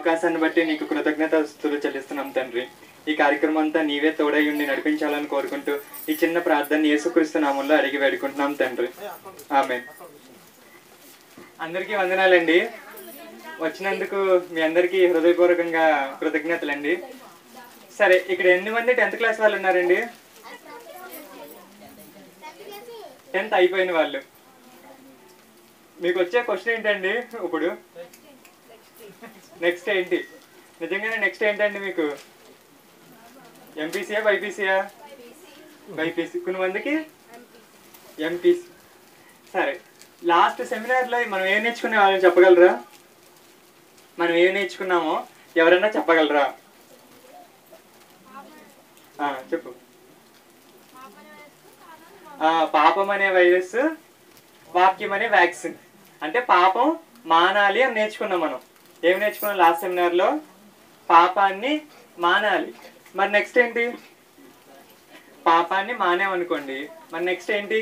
అవకాశాన్ని బట్టి నీకు కృతజ్ఞతలు చెల్లిస్తున్నాం తండ్రి ఈ కార్యక్రమం అంతా నీవే తోడై ఉండి నడిపించాలని కోరుకుంటూ ఈ చిన్న ప్రార్థన యేసుక్రీస్తు నామంలో అడిగి వేడుకుంటున్నాం తండ్రి ఆమె అందరికీ వందనాలండి వచ్చినందుకు మీ అందరికీ హృదయపూర్వకంగా కృతజ్ఞతలండి సరే ఇక్కడ ఎన్ని మంది టెన్త్ క్లాస్ వాళ్ళు ఉన్నారండి టెన్త్ అయిపోయిన వాళ్ళు మీకు వచ్చే క్వశ్చన్ ఏంటండి ఇప్పుడు నెక్స్ట్ ఏంటి నిజంగానే నెక్స్ట్ ఏంటండి మీకు ఎంపీసీయా బైపీసీయా బైపీసీ కొన్ని మందికి ఎంపీసీ సరే లాస్ట్ సెమినార్లో మనం ఏం నేర్చుకునే వాళ్ళని చెప్పగలరా మనం ఏం నేర్చుకున్నామో ఎవరైనా చెప్పగలరా ఆ, చెప్పు ఆ, పాపం అనే వైరస్ వాక్యం అనే వ్యాక్సిన్ అంటే పాపం మానాలి అని నేర్చుకున్నాం మనం ఏం నేర్చుకున్నాం లాస్ట్ సెమినార్లో పాపాన్ని మానాలి మరి నెక్స్ట్ ఏంటి పాపాన్ని మానేమనుకోండి మరి నెక్స్ట్ ఏంటి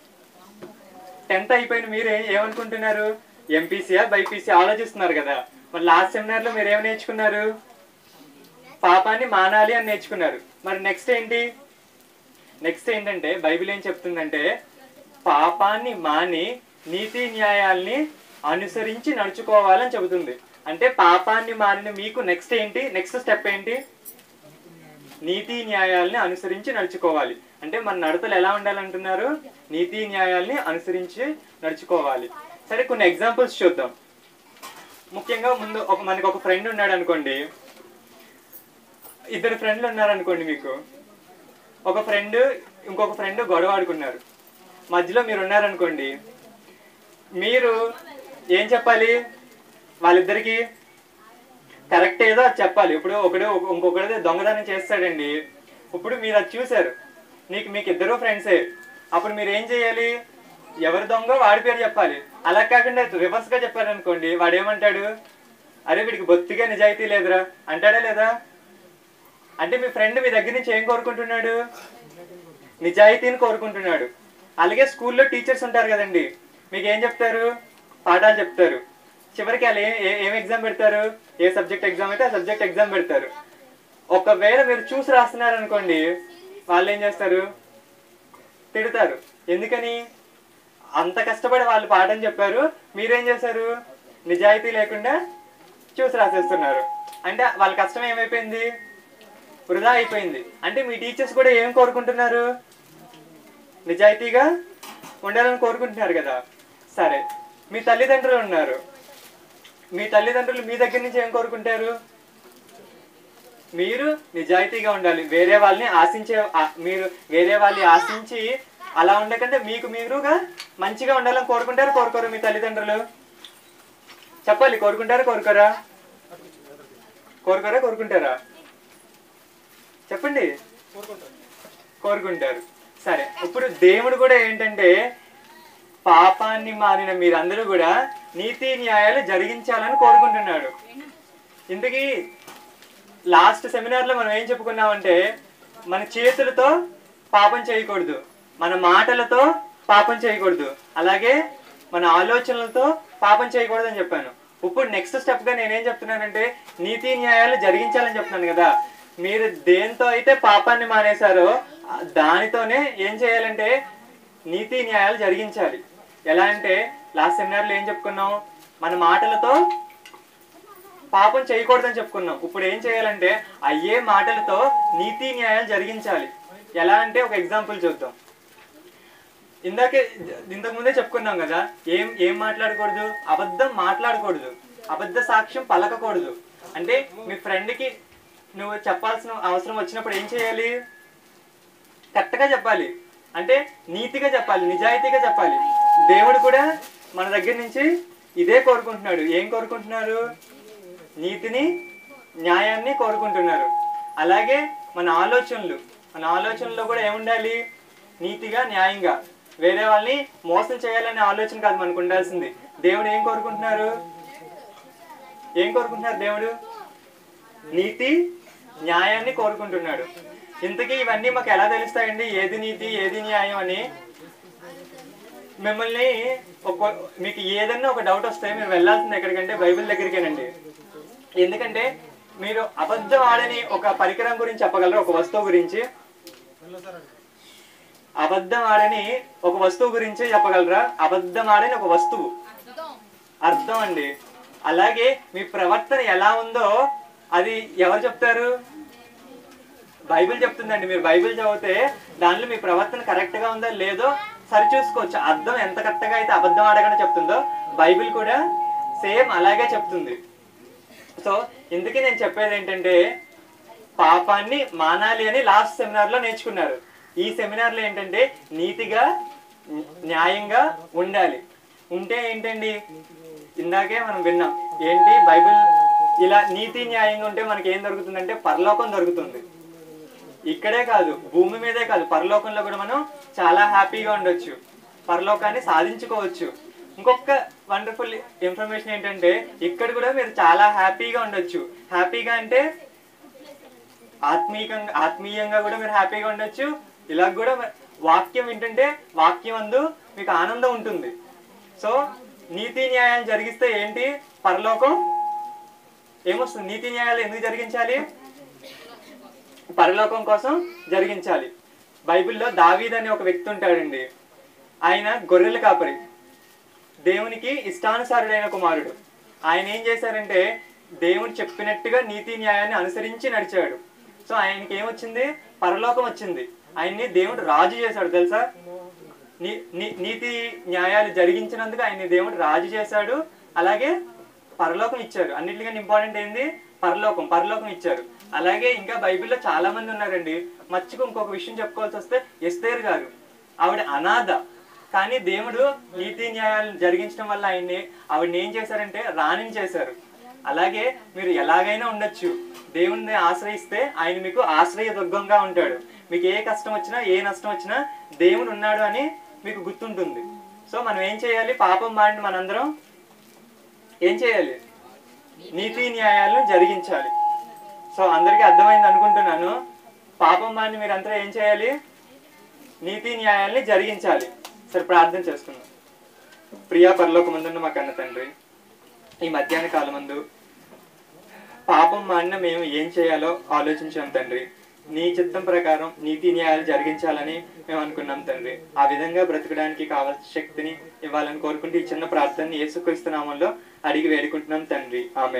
టెన్త్ అయిపోయిన మీరు ఏ- ఏమనుకుంటున్నారు ఎంపీసీఆ బైపీసీ ఆలోచిస్తున్నారు కదా మరి లాస్ట్ సెమినార్లో మీరు ఏం నేర్చుకున్నారు పాపాన్ని మానాలి అని నేర్చుకున్నారు మరి నెక్స్ట్ ఏంటి నెక్స్ట్ ఏంటంటే బైబిల్ ఏం చెప్తుందంటే పాపాన్ని మాని నీతి న్యాయాల్ని అనుసరించి నడుచుకోవాలని చెబుతుంది అంటే పాపాన్ని మారిన మీకు నెక్స్ట్ ఏంటి నెక్స్ట్ స్టెప్ ఏంటి నీతి న్యాయాల్ని అనుసరించి నడుచుకోవాలి అంటే మన నడతలు ఎలా ఉండాలంటున్నారు నీతి న్యాయాల్ని అనుసరించి నడుచుకోవాలి సరే కొన్ని ఎగ్జాంపుల్స్ చూద్దాం ముఖ్యంగా ముందు ఒక మనకి ఒక ఫ్రెండ్ ఉన్నాడు అనుకోండి ఇద్దరు ఫ్రెండ్లు ఉన్నారనుకోండి మీకు ఒక ఫ్రెండ్ ఇంకొక ఫ్రెండ్ గొడవ ఆడుకున్నారు మధ్యలో మీరు ఉన్నారనుకోండి మీరు ఏం చెప్పాలి వాళ్ళిద్దరికి కరెక్ట్ ఏదో అది చెప్పాలి ఇప్పుడు ఒకడు ఇంకొకటి దొంగతనం చేస్తాడండి ఇప్పుడు మీరు అది చూశారు నీకు మీకు ఇద్దరు ఫ్రెండ్సే అప్పుడు మీరు ఏం చేయాలి ఎవరి దొంగ వాడి పేరు చెప్పాలి అలా కాకుండా రివర్స్ గా చెప్పారనుకోండి వాడు ఏమంటాడు అరే వీడికి బొత్తిగా నిజాయితీ లేదురా అంటాడా లేదా అంటే మీ ఫ్రెండ్ మీ దగ్గర నుంచి ఏం కోరుకుంటున్నాడు నిజాయితీని కోరుకుంటున్నాడు అలాగే స్కూల్లో టీచర్స్ ఉంటారు కదండి మీకు ఏం చెప్తారు పాఠాలు చెప్తారు చివరికి వాళ్ళు ఏ ఏ- ఏం ఎగ్జామ్ పెడతారు ఏ సబ్జెక్ట్ ఎగ్జామ్ అయితే ఆ సబ్జెక్ట్ ఎగ్జామ్ పెడతారు ఒకవేళ మీరు చూసి రాస్తున్నారు అనుకోండి వాళ్ళు ఏం చేస్తారు తిడతారు ఎందుకని అంత కష్టపడి వాళ్ళు పాఠం చెప్పారు మీరేం చేశారు నిజాయితీ లేకుండా చూసి రాసేస్తున్నారు అంటే వాళ్ళ కష్టం ఏమైపోయింది వృధా అయిపోయింది అంటే మీ టీచర్స్ కూడా ఏం కోరుకుంటున్నారు నిజాయితీగా ఉండాలని కోరుకుంటున్నారు కదా సరే మీ తల్లిదండ్రులు ఉన్నారు మీ తల్లిదండ్రులు మీ దగ్గర నుంచి ఏం కోరుకుంటారు మీరు నిజాయితీగా ఉండాలి వేరే వాళ్ళని ఆశించే ఆ- మీరు వేరే వాళ్ళని ఆశించి అలా ఉండకంటే మీకు మీరుగా మంచిగా ఉండాలని కోరుకుంటారు కోరుకోరు మీ తల్లిదండ్రులు చెప్పాలి కోరుకుంటారా కోరుకోరా కోరుకోరా కోరుకుంటారా చెప్పండి కోరుకుంటారు సరే ఇప్పుడు దేవుడు కూడా ఏంటంటే పాపాన్ని మారిన మీరందరూ కూడా నీతి న్యాయాలు జరిగించాలని కోరుకుంటున్నాడు ఇంతకీ లాస్ట్ సెమినార్లో మనం ఏం చెప్పుకున్నామంటే మన చేతులతో పాపం చేయకూడదు మన మాటలతో పాపం చేయకూడదు అలాగే మన ఆలోచనలతో పాపం చేయకూడదు అని చెప్పాను ఇప్పుడు నెక్స్ట్ స్టెప్గా నేనేం చెప్తున్నానంటే నీతి న్యాయాలు జరిగించాలని చెప్తున్నాను కదా మీరు దేంతో అయితే పాపాన్ని మానేశారో ఆ దానితోనే ఏం చేయాలంటే నీతి న్యాయాలు జరిగించాలి ఎలా అంటే లాస్ట్ సెమినార్లో ఏం చెప్పుకున్నాం మన మాటలతో పాపం చేయకూడదని చెప్పుకున్నాం ఇప్పుడు ఏం చేయాలంటే అయ్యే మాటలతో నీతి న్యాయాలు జరిగించాలి ఎలా అంటే ఒక ఎగ్జాంపుల్ చూద్దాం ఇందాకే ఇంతకు ముందే చెప్పుకున్నాం కదా ఏం ఏం మాట్లాడకూడదు అబద్ధం మాట్లాడకూడదు అబద్ధ సాక్ష్యం పలకకూడదు అంటే మీ ఫ్రెండ్కి నువ్వు చెప్పాల్సిన అవసరం వచ్చినప్పుడు ఏం చేయాలి కరెక్ట్గా చెప్పాలి అంటే నీతిగా చెప్పాలి నిజాయితీగా చెప్పాలి దేవుడు కూడా మన దగ్గర నుంచి ఇదే కోరుకుంటున్నాడు ఏం కోరుకుంటున్నారు నీతిని న్యాయాన్ని కోరుకుంటున్నారు అలాగే మన ఆలోచనలు మన ఆలోచనలో కూడా ఏముండాలి నీతిగా న్యాయంగా వేరే వాళ్ళని మోసం చేయాలనే ఆలోచన కాదు మనకు ఉండాల్సింది దేవుడు ఏం కోరుకుంటున్నారు ఏం కోరుకుంటున్నారు దేవుడు నీతి న్యాయాన్ని కోరుకుంటున్నాడు ఇంతకీ ఇవన్నీ మాకు ఎలా తెలుస్తాయండి ఏది నీతి ఏది న్యాయం అని మిమ్మల్ని ఒక మీకు ఏదన్నా ఒక డౌట్ వస్తే మీరు వెళ్ళాల్సింది ఎక్కడికంటే బైబిల్ దగ్గరికేనండి ఎందుకంటే మీరు అబద్ధం ఆడని ఒక పరికరం గురించి చెప్పగలరు ఒక వస్తువు గురించి అబద్ధం ఆడని ఒక వస్తువు గురించి చెప్పగలరా అబద్ధం ఆడని ఒక వస్తువు అర్థం అండి అలాగే మీ ప్రవర్తన ఎలా ఉందో అది ఎవరు చెప్తారు బైబిల్ చెప్తుందండి మీరు బైబిల్ చదివితే దానిలో మీ ప్రవర్తన కరెక్ట్ గా ఉందో లేదో సరి చూసుకోవచ్చు అర్థం ఎంత కరెక్ట్ గా అయితే అబద్ధం ఆడకుండా చెప్తుందో బైబిల్ కూడా సేమ్ అలాగే చెప్తుంది సో ఇందుకే నేను చెప్పేది ఏంటంటే పాపాన్ని మానాలి అని లాస్ట్ సెమినార్ లో నేర్చుకున్నారు ఈ సెమినార్ లో ఏంటంటే నీతిగా న్యాయంగా ఉండాలి ఉంటే ఏంటండి ఇందాకే మనం విన్నాం ఏంటి బైబిల్ ఇలా నీతి న్యాయంగా ఉంటే మనకి ఏం దొరుకుతుందంటే పరలోకం దొరుకుతుంది ఇక్కడే కాదు భూమి మీదే కాదు పరలోకంలో కూడా మనం చాలా హ్యాపీగా ఉండొచ్చు పరలోకాన్ని సాధించుకోవచ్చు ఇంకొక వండర్ఫుల్ ఇన్ఫర్మేషన్ ఏంటంటే ఇక్కడ కూడా మీరు చాలా హ్యాపీగా ఉండొచ్చు హ్యాపీగా అంటే ఆత్మీయంగా ఆత్మీయంగా కూడా మీరు హ్యాపీగా ఉండొచ్చు ఇలా కూడా మ- వాక్యం వింటుంటే వాక్యం అందు మీకు ఆనందం ఉంటుంది సో నీతి న్యాయాలు జరిగిస్తే ఏంటి పరలోకం ఏమొస్తుంది నీతి న్యాయాలు ఎందుకు జరిగించాలి పరలోకం కోసం జరిగించాలి బైబిల్లో దావీద్ అనే ఒక వ్యక్తి ఉంటాడండి ఆయన గొర్రెల కాపరి దేవునికి ఇష్టానుసారుడైన కుమారుడు ఆయన ఏం చేశారంటే దేవుడు చెప్పినట్టుగా నీతి న్యాయాన్ని అనుసరించి నడిచాడు సో ఆయనకి ఏమొచ్చింది పరలోకం వచ్చింది ఆయన్ని దేవుడు రాజు చేశాడు తెలుసా నీ- నీ- నీతి న్యాయాలు జరిగించినందుకు ఆయన్ని దేవుడు రాజు చేశాడు అలాగే పరలోకం ఇచ్చారు అన్నిటికన్నా ఇంపార్టెంట్ ఏంది పరలోకం పరలోకం ఇచ్చారు అలాగే ఇంకా బైబిల్లో చాలా మంది ఉన్నారండి మర్చికు ఇంకొక విషయం చెప్పుకోవాల్సి వస్తే ఎస్తేర్ గారు ఆవిడ అనాథ కానీ దేవుడు నీతి న్యాయాలు జరిగించడం వల్ల ఆయన్ని ఆవిడని ఏం చేశారంటే రాణిని చేశారు అలాగే మీరు ఎలాగైనా ఉండొచ్చు దేవుణ్ణి ఆశ్రయిస్తే ఆయన మీకు ఆశ్రయ దుర్గంగా ఉంటాడు మీకు ఏ కష్టం వచ్చినా ఏ నష్టం వచ్చినా దేవుడు ఉన్నాడు అని మీకు గుర్తుంటుంది సో మనం ఏం చేయాలి పాపం మాడిన మనందరం ఏం చేయాలి నీతి న్యాయాలను జరిగించాలి సో అందరికీ అర్థమైంది అనుకుంటున్నాను పాపం మాడిని మీరంతా ఏం చేయాలి నీతి న్యాయాల్ని జరిగించాలి సరే ప్రార్థన చేసుకుందాం ప్రియా పరలోక ముందున్న మా కన్న తండ్రి ఈ మధ్యాహ్న కాలమందు పాపం మాడిన మేము ఏం చేయాలో ఆలోచించాం తండ్రి నీ చిత్తం ప్రకారం నీతి న్యాయాలు జరిగించాలని మేము అనుకున్నాం తండ్రి ఆ విధంగా బ్రతకడానికి కావాల్సిన శక్తిని ఇవ్వాలని కోరుకుంటూ ఈ చిన్న ప్రార్థనని యేసుక్రీస్తు నామంలో అడిగి వేడుకుంటున్నాం తండ్రి ఆమె